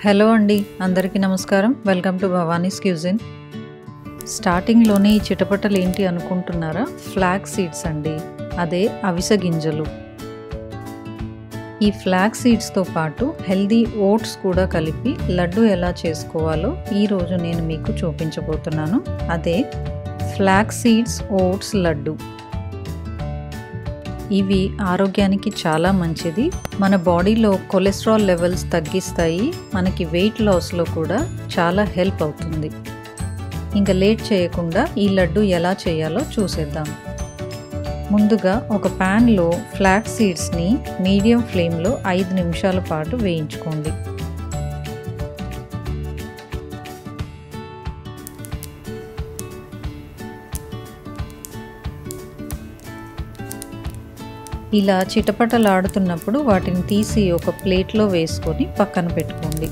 hello అండి అందరికీ నమస్కారం వెల్కమ్ టు భవానీస్ క్యూజిన్ స్టార్టింగ్లోనే ఈ చిటపటలు ఏంటి అనుకుంటున్నారా ఫ్లాగ్ సీడ్స్ అండి అదే అవిసె గింజలు ఈ ఫ్లాగ్ సీడ్స్తో పాటు హెల్దీ ఓట్స్ కూడా కలిపి లడ్డు ఎలా చేసుకోవాలో ఈరోజు నేను మీకు చూపించబోతున్నాను అదే ఫ్లాగ్ సీడ్స్ ఓట్స్ లడ్డు ఇవి ఆరోగ్యానికి చాలా మంచిది మన బాడీలో కొలెస్ట్రాల్ లెవెల్స్ తగ్గిస్తాయి మనకి వెయిట్ లాస్లో కూడా చాలా హెల్ప్ అవుతుంది ఇంకా లేట్ చేయకుండా ఈ లడ్డు ఎలా చేయాలో చూసేద్దాం ముందుగా ఒక ప్యాన్లో ఫ్లాక్ సీడ్స్ని మీడియం ఫ్లేమ్లో ఐదు నిమిషాల పాటు వేయించుకోండి ఇలా చిటపటలాడుతున్నప్పుడు వాటిని తీసి ఒక ప్లేట్లో వేసుకొని పక్కన పెట్టుకోండి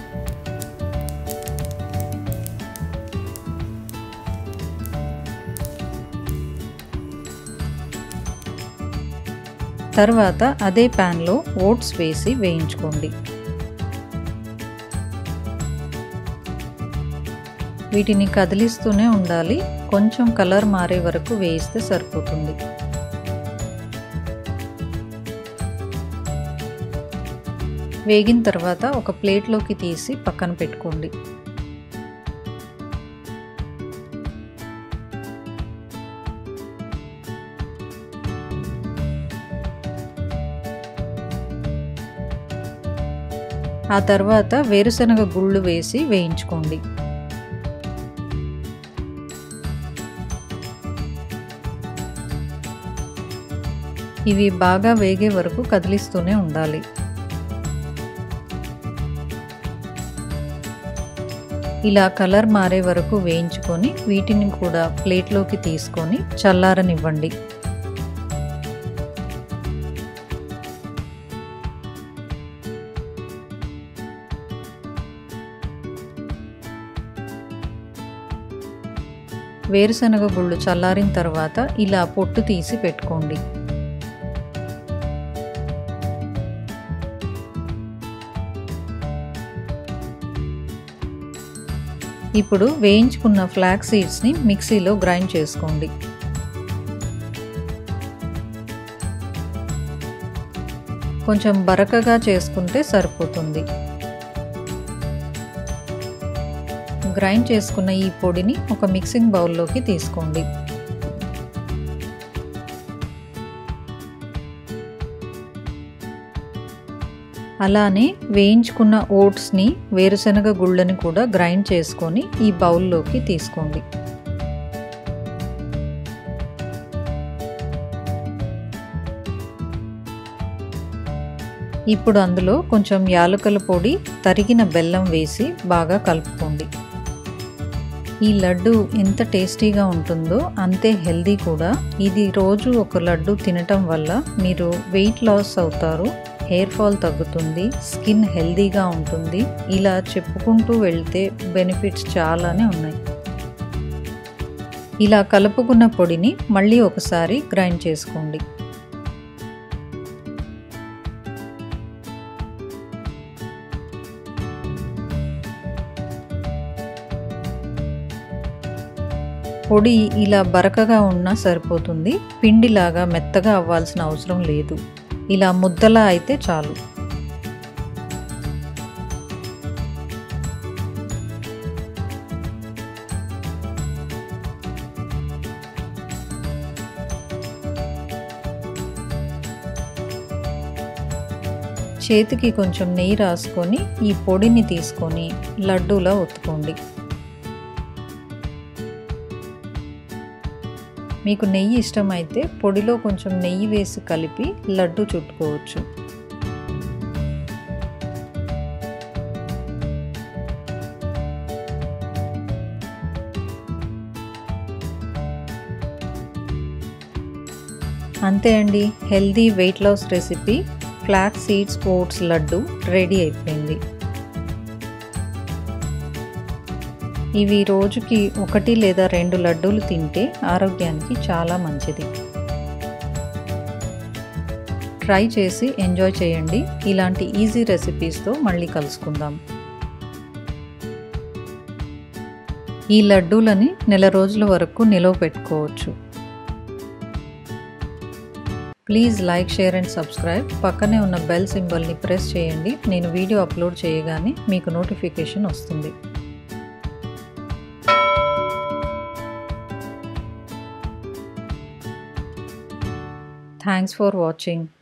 తర్వాత అదే ప్యాన్లో ఓట్స్ వేసి వేయించుకోండి వీటిని కదిలిస్తూనే ఉండాలి కొంచెం కలర్ మారే వరకు వేయిస్తే సరిపోతుంది వేగిన తర్వాత ఒక ప్లేట్లోకి తీసి పక్కన పెట్టుకోండి ఆ తర్వాత వేరుశనగ గుళ్ళు వేసి వేయించుకోండి ఇవి బాగా వేగే వరకు కదిలిస్తూనే ఉండాలి ఇలా కలర్ మారే వరకు వేయించుకొని వీటిని కూడా ప్లేట్లోకి తీసుకొని చల్లారనివ్వండి వేరుశనగ గుళ్ళు చల్లారిన తర్వాత ఇలా పొట్టు తీసి పెట్టుకోండి ఇప్పుడు వేయించుకున్న ఫ్లాక్ సీడ్స్ని మిక్సీలో గ్రైండ్ చేసుకోండి కొంచెం బరకగా చేసుకుంటే సరిపోతుంది గ్రైండ్ చేసుకున్న ఈ పొడిని ఒక మిక్సింగ్ బౌల్లోకి తీసుకోండి అలానే వేయించుకున్న ఓట్స్ని వేరుశనగ గుళ్ళని కూడా గ్రైండ్ చేసుకొని ఈ బౌల్లోకి తీసుకోండి ఇప్పుడు అందులో కొంచెం యాలకుల పొడి తరిగిన బెల్లం వేసి బాగా కలుపుకోండి ఈ లడ్డు ఎంత టేస్టీగా ఉంటుందో అంతే హెల్దీ కూడా ఇది రోజు ఒక లడ్డు తినటం వల్ల మీరు వెయిట్ లాస్ అవుతారు హెయిర్ ఫాల్ తగ్గుతుంది స్కిన్ హెల్దీగా ఉంటుంది ఇలా చెప్పుకుంటూ వెళ్తే బెనిఫిట్స్ చాలానే ఉన్నాయి ఇలా కలుపుకున్న పొడిని మళ్ళీ ఒకసారి గ్రైండ్ చేసుకోండి పొడి ఇలా బరకగా ఉన్నా సరిపోతుంది పిండిలాగా మెత్తగా అవ్వాల్సిన అవసరం లేదు ఇలా ముద్దలా అయితే చాలు చేతికి కొంచెం నెయ్యి రాసుకొని ఈ పొడిని తీసుకొని లడ్డూలా ఒత్తుకోండి మీకు నెయ్యి ఇష్టమైతే పొడిలో కొంచెం నెయ్యి వేసి కలిపి లడ్డు చుట్టుకోవచ్చు అంతే అండి healthy weight loss recipe flax seeds oats laddu ready అయిపోయింది ఇవి రోజుకి ఒకటి లేదా రెండు లడ్డూలు తింటే ఆరోగ్యానికి చాలా మంచిది ట్రై చేసి ఎంజాయ్ చేయండి ఇలాంటి ఈజీ రెసిపీస్తో మళ్ళీ కలుసుకుందాం ఈ లడ్డూలని నెల రోజుల వరకు నిలవ పెట్టుకోవచ్చు please like share and subscribe పక్కనే ఉన్న బెల్ సింబల్ని ప్రెస్ చేయండి నేను వీడియో అప్లోడ్ చేయగానే మీకు నోటిఫికేషన్ వస్తుంది థ్యాంక్స్ ఫర్ వాచింగ్